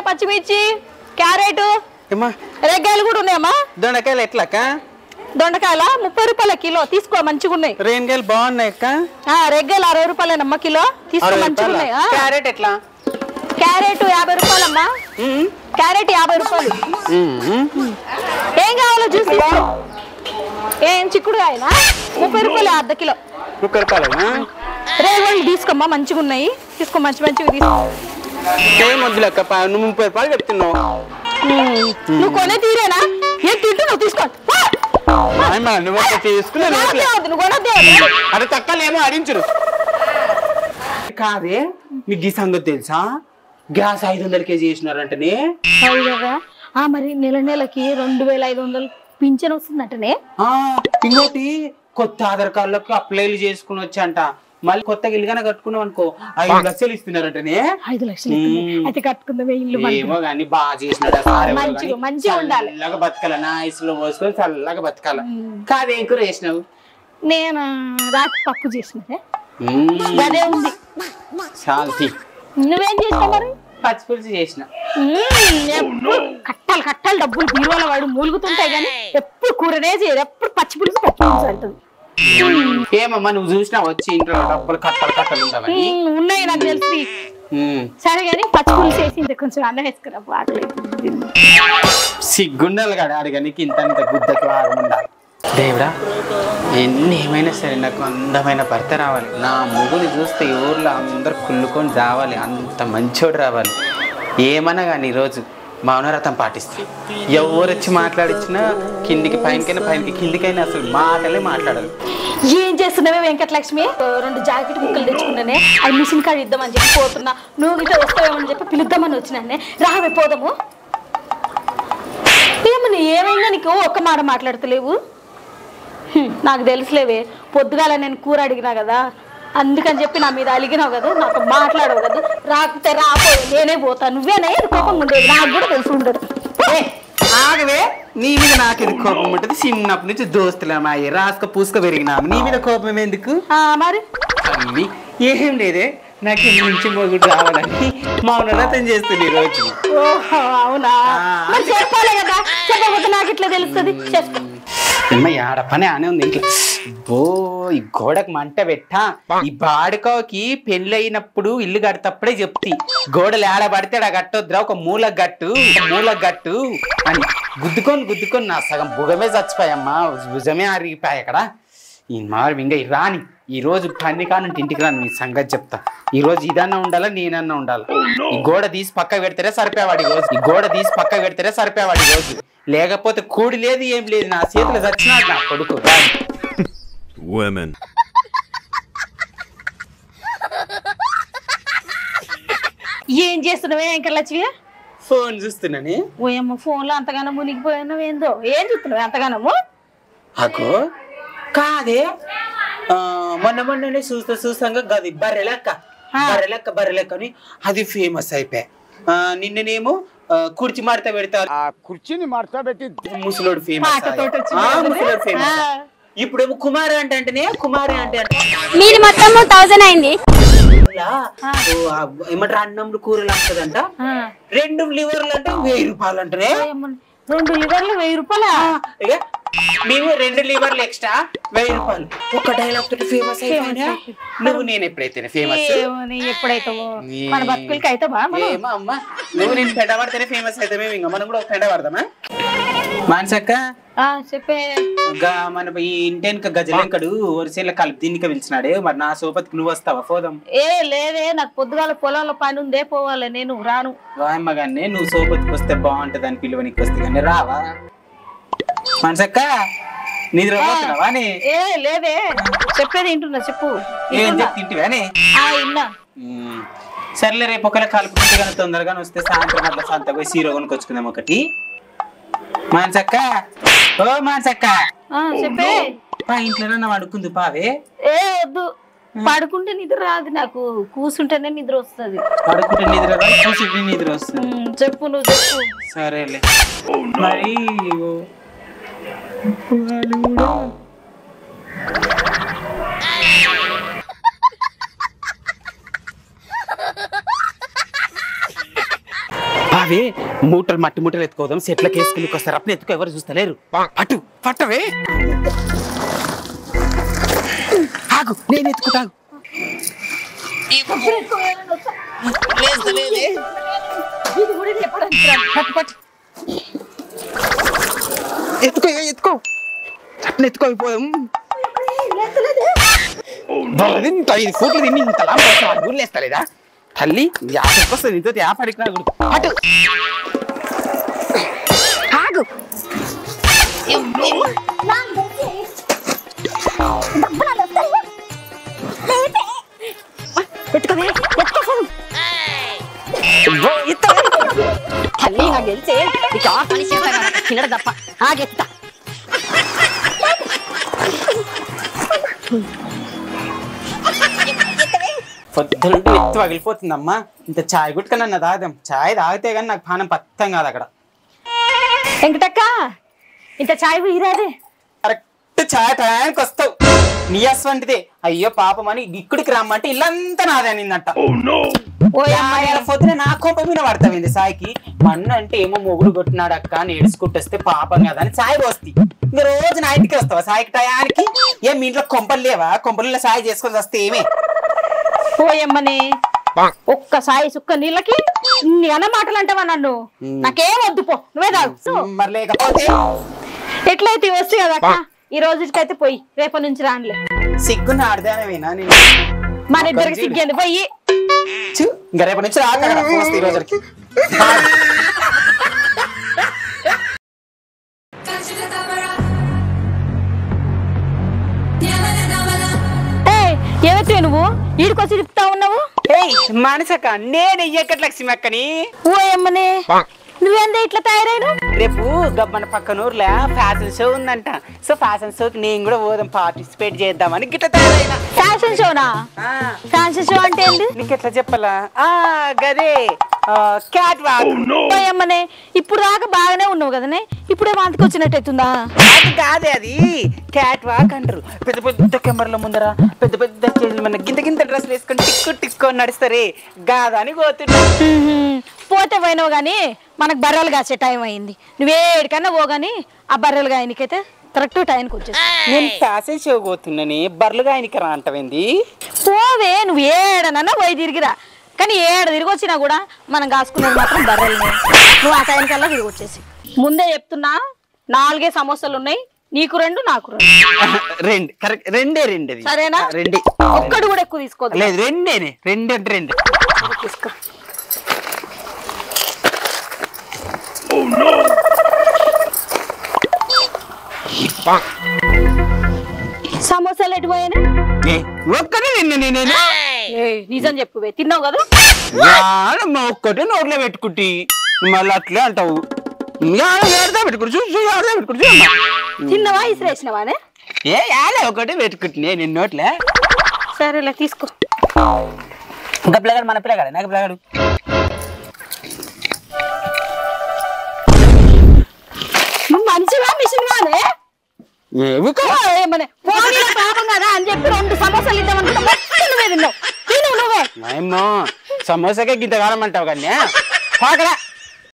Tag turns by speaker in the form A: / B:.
A: పచ్చిమిర్చి క్యారెట్
B: ఏమ్మా
A: రెగ్గాయలు కూడా ఉన్నాయమ్మా
B: దొండకాయలు ఎట్లా అక్క
A: దొండకాయల ముప్పై రూపాయల కిలో తీసుకో మంచిగా ఉన్నాయి
B: రేణికాయలు బాగున్నాయి అక్క
A: ఆ, రెగ్గాయలు అరవై రూపాయలేనమ్మా కిలో తీసుకో
B: అరవై
A: మంచిగా ఉన్నాయి ఆ,
B: రూపాయలా? క్యారెట్ ఎట్లా
A: క్యారెట్ యాభై రూపాయలమ్మా
B: ఉమ్.
A: క్యారెట్ యాభై రూపాయలు
B: ఉమ్.
A: ఏం కావాలో చూసి తీసుకో. ఏం చిక్కుడు అయినా ముప్పై రూపాయలు అర్ధ కిలో
B: ముప్పై రూపాయలు
A: రేగోళ్ళు తీసుకోమ్మా మంచిగా ఉన్నాయి తీసుకో మంచి మంచిగా తీసుకో
B: ఏం వద్దులే అక్క పా- నువ్వు ముప్పై రూపాయలు చెప్తున్నావు
A: ఉమ్. నువ్వు కొనే తీరేనా ఏం తింటూ నువ్వు తీసుకో పో.
B: ఆయమ్మ, నువ్వు ఒకటి తీసుకున్నా నువ్వు
A: కొనొద్దే
B: ఒకటి.
A: వద్దు, నువ్వు కొనొద్దే వద్దు.
B: అరే తక్కలేమో అడించురు కాదే మీకు ఈ సంగతి తెలుసా గ్యాస్ ఐదు వందల కేజీ చేసినారంటనే
A: అవును కదా ఆ మరి నెల నెలకి రెండు వేల ఐదు వందలు పింఛన్ వస్తుందంటనే
B: ఆ, ఇంకోటి కొత్త ఆధార్ కార్డులకు అప్లైలు చేసుకుని వచ్చంట మళ్ళీ కొత్తగా ఇల్లుగానే కట్టుకున్నాం అనుకో ఐదు లక్షలు ఇస్తున్నారంటనే
A: ఐదు లక్షలు ఇస్తుంది.
B: మ్మ్.
A: అయితే కట్టుకుందామే ఇల్లు మనకి.
B: ఏమో గాని బాగా చేసినాడు ఆ సార్ ఎవరో
A: మంచిగా-
B: గాని.
A: మంచిగా ఉండాలి.
B: చల్లగా బతకాల నా ఐసులో పోసుకొని చల్లగా బతకాల కాదేం కూర చేసినావు
A: నేను రాత్రి పప్పు చేసినదే
B: మ్మ్.
A: అదే ఉంది
B: శాంతి
A: నువ్వేం చేసినావు మరి
B: పచ్చిపులుసు చేసిన
A: మ్మ్, ఎప్పుడు కట్టాలి కట్టాలి డబ్బులు బీరువాల వాడు మూలుగుతుంటాయి కానీ ఎప్పుడు కూరనే చేయదు ఎప్పుడు పచ్చి పులుసు పచ్చి పులుసు అంటుంది
B: ఏమమ్మా నువ్వు చూసినా వచ్చి ఇంట్లో డబ్బులు కట్టలు కట్టలు ఉంటావని
A: మ్మ్, ఉన్నాయి నాకు తెలిసి
B: మ్మ్.
A: సరే కానీ పచ్చి పులుసు వేసి ఇంత కొంచెం అన్నం వేసుకురా ఆకలి
B: సిగ్గుండాలి కాడ అడిగా నీకు ఇంత ఇంత గుద్దకు ఉండాలి దేవుడా ఎన్ని ఏమైనా సరే నాకు అందమైన భర్త రావాలి నా ముగ్గుని చూస్తే ఈ ఊర్లో అందరు కుళ్ళుకొని రావాలి అంత మంచోడు రావాలి ఏమన్నా కానీ ఈరోజు మౌనరథం పాటిస్తా ఎవరు వచ్చి మాట్లాడిచ్చినా కిందికి పైనకైనా పైనకి కిందికైనా అసలు మాటలే మాట్లాడాలి
A: ఏం చేస్తున్నావే వెంకటలక్ష్మి రెండు జాకెట్ ముక్కలు తెచ్చుకున్నానే అది మిషన్ కాడ ఇద్దామని చెప్పి పోతున్నా నువ్వు గిట్ట వస్తావేమని చెప్పి పిలుద్దామని వచ్చినానే రావే పోదాము ఏమని ఏమైందా నీకు ఒక్క మాట మాట్లాడతలేవు హ్మ్, నాకు తెలుసులేవే పొద్దుగాల నేను కూర అడిగినా కదా అందుకని చెప్పి నా మీద అలిగినావు కదా నాతో మాట్లాడవు కదా రాకపోతే రాపో నేనే పోతా నువ్వేనే కోపం ఉండేది నాకు కూడా తెలిసి ఉండదు
B: ఏ, ఆగవే నీ మీద నాకు ఎందుకు కోపం ఉంటుంది చిన్నప్పటి నుంచి దోస్తులమాయి రాసుక పూసుక పెరిగినాము నీ మీద కోపం ఎందుకు
A: ఆ, మరి
B: తల్లి ఏం లేదే నాకు ఈ నుంచి మొగుడు రావాలని మౌనరథం చేస్తుంది ఈ రోజు
A: ఓహో అవునా
B: ఆ.
A: మరి చెప్పాలి కదా చెప్పకపోతే నాకు ఇట్లా తెలుస్తుంది చెప్పు
B: అమ్మ ఆడ పని ఆనే ఉంది ఇంట్లో బో ఈ గోడకు మంట పెట్టా ఈ బాడుకోకి పెళ్ళి అయినప్పుడు ఇల్లు కడతప్పుడే చెప్తి గోడలు ఏడ పడితే ఆడ కట్టొద్దురా ఒక మూల గట్టు ఒక మూల గట్టు అని గుద్దుకొని గుద్దుకొని నా సగం భుగమే చచ్చిపోయమ్మా భుజమే అరిగిపోయాయి అక్కడ ఈ మారు ఇంకా ఈ రాని ఈ రోజు పని కానుంటే ఇంటికి రాను నీ సంగతి చెప్తా ఈ రోజు ఇదన్నా ఉండాలా నేనన్నా ఉండాలా ఈ గోడ తీసి పక్క పెడితేనే సరిపోయేవాడు ఈ రోజు ఈ గోడ తీసి పక్క పెడితేనే సరిపోయేవాడు ఈ రోజు లేకపోతే కూడి లేదు ఏం లేదు నా చేతిలో చచ్చినాడు నా కొడుకు రాని.
C: Women.
A: ఏం చేస్తున్నావే వెంకటలక్ష్మి
B: ఫోన్ చూస్తున్నానే
A: ఓయమ్మ ఫోన్లో అంతగానో మునిగిపోయినావు ఏందో ఏం చూస్తున్నావు అంతగానము
B: అగో కాదే ఆ, మొన్న మొన్ననే చూస్తా చూస్తాగా గది బర్రె లెక్క బర్రె లెక్క బర్రె లెక్క అని అది ఫేమస్ అయిపోయా ఆ, నిన్ననేమో ఆ, కుర్చీ మాడతా పెడతారు
D: ఆ కుర్చీని మడత పెట్టి
B: ముసలోడు ఫేమస్
A: పాటతోటి వచ్చింది కదా?
B: ముసలోడు ఫేమస్
A: ఆ.
B: ఇప్పుడేమో కుమారి అంటే అంటేనే కుమారి అంటే అంటే
E: మీది మొత్తము థౌజండ్ అయింది
B: ఇలా, ఓ, ఆ, ఏమంటారు అన్నంలు కూరలు అంటదంట
A: ఆ.
B: రెండు లివర్లు అంటే వెయ్యి రూపాయలు అంటనే
A: ఓయమ్మ, రెండు లివర్లు వెయ్యి రూపాయలా
B: ఇక మేము రెండు లివర్లు ఎక్స్ట్రా వెయ్యి రూపాయలు ఒక డైలాగ్ తోటి ఫేమస్ అయిపోయినా నువ్వు నేను ఎప్పుడైతే ఫేమస్
A: ఏమో నీ ఎప్పుడైతావో మన బతుకులకి అవుతావా మనం
B: ఏమో అమ్మా నువ్వు నేను పెండ పడితేనే ఫేమస్ అయితే మేము ఇంకా మనం కూడా ఒక పెండ పడదామా మానసక్క
A: ఆ, చెప్పే
B: గా మన ఈ ఇంటెనక గజలంకడు వరిసేల కలిపి దీనికి పిలిచినాడే మరి నా సోపతికి నువ్వు వస్తావా పోదాం
A: ఏ లేదే నాకు పొద్దుగాల పొలంలో పని ఉందే పోవాలి నేను రాను
B: వాయమ్మ గానే నువ్వు సోపతికి వస్తే బాగుంటది అని పిలువనికి వస్తే కానీ రావా మనసక్క నిద్ర పోతున్నావా నీ?
A: ఏ లేదే చెప్పేది వింటున్నా చెప్పు
B: ఏం
A: వింటున్నా.
B: చెప్తి ఇంటివా నీ?
A: ఆ, విన్నా
B: ఉమ్. సర్లే రేపు ఒకవేళ కలుపుకుంటే కానీ తొందరగానే వస్తే సాయంత్రం అట్లా సంత పోయి సీరో కొనుక్కొచ్చుకుందాం ఒకటి మాన్సక్క ఓ మాన్సక్క
A: ఆ, చెప్పే
B: పా ఇంట్లోనే అడుక్కుంది పావే
A: ఏ వద్దు పడుకుంటే నిద్ర రాదు నాకు కూసుంటేనే నిద్ర వస్తుంది
B: అడుక్కుంటే నిద్ర రాదు కూర్చుంటే నిద్ర వస్తుంది
A: చెప్పు నువ్వు చెప్పు
B: సరేలే మరి ఓ. వాళ్ళు కూడా రావే మూటలు మట్టి మూటలు ఎత్తుకోదాం చెట్లకి వేసుకుని వస్తారు అప్పుడు ఎత్తుకో ఎవరు చూస్తలేరు పట్టు పట్టవే ఆగు నేను ఎత్తుకుంటాగు పట్టు పట్టు ఎత్తుకో ఏ, ఎత్తుకో అట్లా ఎత్తుకో అయిపోదాం బర్రె ఇంత ఐదు ఫోట్లు తిని ఇంత లాభం గుళ్ళేస్తలేదా తల్లి యాపడికి వస్తుంది ఇంతో యాపడికి నా గుడి అటు ఆగు ఇవ్వు, ఇత్త.
E: తల్లి నాకు తెలిసే నీకు ఆ పని చేస్తా తినడం తప్ప ఆగెత్తా
B: పొద్దునుండి ఎత్తు పగిలిపోతుందమ్మా ఇంత చాయ్ గుట్టుకనన్న తాగదాం చాయ్ తాగితే కానీ నాకు పానం పత్తం కాదు అక్కడ
A: వెంకటక్క ఇంత చాయ్ వీరాదే
B: కరెక్ట్ చాయ్ టయానికి వస్తావు నీ వంటిదే అయ్యో పాపం అని ఇక్కడికి రమ్మంటే ఇల్లంతా నాదే అనిందంట
A: ఓ అమ్మాయి
B: పొద్దున నా కోపం మీద పడతావింది సాయికి మన్ను అంటే ఏమో మొగుడు కొట్టినాడు అక్క అని ఏడుచుకుంటూ వస్తే పాపం కదా అని సాయి పోస్తి ఇంకా రోజు నా ఇంటికి వస్తావా సాయికి టయానికి ఏం మీ ఇంట్లో కొంపలు లేవా కొంపల్లో సాయి చేసుకొని వస్తే ఏమే
A: పోయమ్మని ఒక్క సాయి సుక్క నీళ్ళకి ఇన్ని అన్న మాటలు అంటావా నన్ను నాకేం వద్దు పో నువ్వే తాగు
B: మరి లేకపోతే
A: ఎట్లయితే వస్తే కదా అక్క ఈ రోజుకైతే పోయి రేపటి నుంచి రానులే
B: సిగ్గున్న ఆడదానమేనా నేను
A: మన ఇద్దరికి సిగ్గేది పోయి
B: చూ, ఇంకా రేపటి నుంచి రాక అక్కడ పోస్తే ఈ రోజుకి
A: ఏయ్, ఏవైతే నువ్వు ఈడికొచ్చి తిప్పుతా ఉన్నావు
B: ఏయ్ మానసక్క నేను ఎక్కట్ లక్ష్మి అక్కని
A: ఓ అమ్మనే నువ్వేందే ఇట్లా తయారైన
B: రేపు గబ్బన పక్కన ఊర్లో ఫ్యాషన్ షో ఉందంట సో ఫ్యాషన్ షోకి నేను కూడా పోదాం పార్టిసిపేట్ చేద్దామని గిట్ల తయారైనా
A: ఫ్యాషన్ షోనా
B: ఆ,
A: ఫ్యాషన్ షో అంటే ఏంటి
B: నీకు ఎట్లా చెప్పాలా ఆ గదే క్యాట్ వాక్
A: ఓ అమ్మనే ఇప్పుడు దాకా బాగానే ఉన్నావు కదనే ఇప్పుడే వాంతికి వచ్చినట్టు అవుతుందా
B: అది కాదే అది క్యాట్ వాక్ అంటారు పెద్ద పెద్ద కెమెరాల ముందర పెద్ద పెద్ద స్టేజ్ల మన గింత గింత డ్రెస్లు వేసుకొని టిక్కు టిక్కు అని నడుస్తారే గాదని పోతున్నా
A: మ్మ్హ్మ్. పోతే పోయినావు కానీ మనకు బర్రెలు కాసే టైం అయింది నువ్వేడికన్నా పోగాని ఆ బర్రెలు కాయనికైతే కరెక్ట్ టైంకి వచ్చేసి
B: నేను ఫ్యాషన్ షో పోతున్నాని బర్లుగా ఆయనకి రా అంటవేంది
A: పోవే నువ్వు ఏడనన్నా పోయి తిరిగిరా కానీ ఏడ తిరిగి వచ్చినా కూడా మనం కాసుకునేది మాత్రం బర్రెల్ని నువ్వు ఆ టైంకల్లా తిరిగి వచ్చేసి ముందే చెప్తున్నా నాలుగే సమోసాలు ఉన్నాయి నీకు రెండు నాకు రెండు
B: రెండు కరెక్ట్ రెండే రెండేది
A: సరేనా
B: రెండే
A: ఒక్కడు కూడా ఎక్కువ తీసుకోవద్దు
B: లేదు రెండేనే రెండు అంటే రెండు
A: తీసుకో సమోసాలు ఎటు పోయాను
B: ఏ, ఒక్కటే నిన్న నేనే
A: ఏయ్, నిజం చెప్పువే తిన్నావు కదా
B: యాడమ్మ ఒక్కటే నోట్లో పెట్టుకుంటి మళ్ళీ అట్లే అంటావు యాడ ఏడదా పెట్టుకుంటు చూసి ఏడదా పెట్టుకుంటు చూడమ్మా.
A: తిన్నవా ఇసిరేసినవానే
B: ఏ యాడే ఒకటే పెట్టుకుంటున్నా నేను నోట్లే
A: సరేలే తీసుకో
B: ఇంకా పిల్లగాడు మన పిల్లగాడు నాకు పిల్లగాడు
A: నువ్వు మంచిగా మిషన్ కాదే
B: ఏమి
A: ఓ, ఏమనే పోనీలో పాపం కదా అని చెప్పి రెండు సమోసాలు ఇద్దామనుకుంటే మొత్తం నువ్వే తిన్నావు తిను నువ్వే
B: ఏమో సమోసాకే గింత కాలం అంటావు కానీ పాకరా